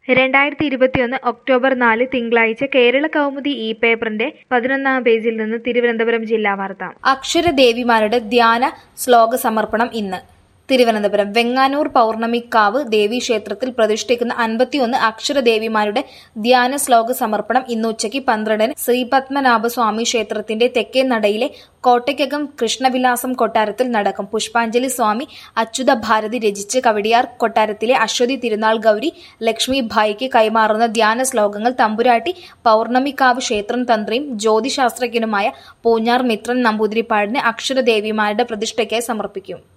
രണ്ടായിരത്തി ഇരുപത്തിയൊന്ന് ഒക്ടോബർ നാല് തിങ്കളാഴ്ച കേരള കൗമുദി ഇ പേപ്പറിന്റെ പതിനൊന്നാം പേജിൽ നിന്ന് തിരുവനന്തപുരം ജില്ലാ വാർത്ത അക്ഷരദേവിമാരുടെ ധ്യാന ശ്ലോക സമർപ്പണം ഇന്ന് തിരുവനന്തപുരം വെങ്ങാനൂർ പൗർണമിക്കാവ് ദേവീക്ഷേത്രത്തിൽ പ്രതിഷ്ഠിക്കുന്ന അൻപത്തിയൊന്ന് അക്ഷരദേവിമാരുടെ ധ്യാന ശ്ലോക സമർപ്പണം ഇന്ന് ഉച്ചയ്ക്ക് പന്ത്രണ്ടിന് ശ്രീപത്മനാഭസ്വാമി ക്ഷേത്രത്തിന്റെ തെക്കേ നടയിലെ കോട്ടയ്ക്കകം കൃഷ്ണവിലാസം കൊട്ടാരത്തിൽ നടക്കും പുഷ്പാഞ്ജലി സ്വാമി അച്യുത ഭാരതി രചിച്ച് കവടിയാർ കൊട്ടാരത്തിലെ അശ്വതി തിരുനാൾ ഗൗരി ലക്ഷ്മി ഭായിക്ക് കൈമാറുന്ന ധ്യാന ശ്ലോകങ്ങൾ തമ്പുരാട്ടി പൗർണമിക്കാവ് ക്ഷേത്രം തന്ത്രിയും ജ്യോതിശാസ്ത്രജ്ഞനുമായ പൂഞ്ഞാർ മിത്രൻ നമ്പൂതിരിപ്പാടിന് അക്ഷരദേവിമാരുടെ പ്രതിഷ്ഠയ്ക്കായി സമർപ്പിക്കും